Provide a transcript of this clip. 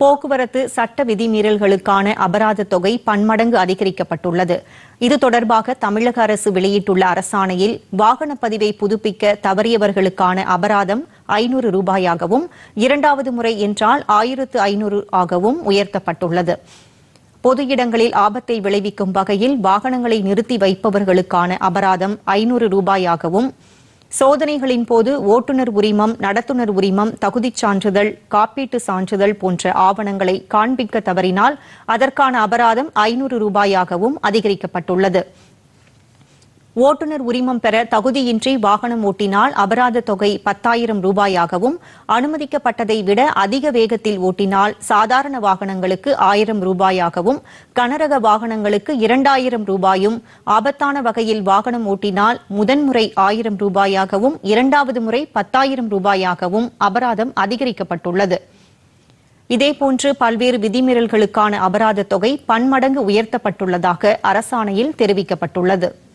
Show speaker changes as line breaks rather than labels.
போக்குவரத்து சட்ட விதிமீறல்களுக்கான அபராத தொகை பன்மடங்கு அதிகரிக்கப்பட்டுள்ளது இது தொடர்பாக தமிழக அரசு வெளியிட்டுள்ள அரசாணையில் வாகன பதிவை புதுப்பிக்க தவறியவர்களுக்கான அபராதம் ஐநூறு ரூபாயாகவும் இரண்டாவது முறை என்றால் ஆயிரத்து ஐநூறு ஆகவும் உயர்த்தப்பட்டுள்ளது பொது இடங்களில் ஆபத்தை விளைவிக்கும் வகையில் வாகனங்களை நிறுத்தி வைப்பவர்களுக்கான அபராதம் ஐநூறு ரூபாயாகவும் சோதனைகளின் போது ஓட்டுநர் உரிமம் நடத்துனர் உரிமம் தகுதிச் சான்றிதழ் காப்பீட்டு சான்றிதழ் போன்ற ஆவணங்களை காண்பிக்க தவறினால் அதற்கான அபராதம் ஐநூறு ரூபாயாகவும் அதிகரிக்கப்பட்டுள்ளது ஓட்டுநர் உரிமம் பெற தகுதியின்றி வாகனம் ஓட்டினால் அபராத தொகை பத்தாயிரம் ரூபாயாகவும் அனுமதிக்கப்பட்டதை விட அதிக வேகத்தில் ஓட்டினால் சாதாரண வாகனங்களுக்கு ஆயிரம் ரூபாயாகவும் கனரக வாகனங்களுக்கு இரண்டாயிரம் ரூபாயும் ஆபத்தான வகையில் வாகனம் ஓட்டினால் முதன்முறை ஆயிரம் ரூபாயாகவும் இரண்டாவது முறை பத்தாயிரம் ரூபாயாகவும் அபராதம் அதிகரிக்கப்பட்டுள்ளது இதேபோன்று பல்வேறு விதிமீறல்களுக்கான அபராத தொகை பன்மடங்கு உயர்த்தப்பட்டுள்ளதாக அரசாணையில் தெரிவிக்கப்பட்டுள்ளது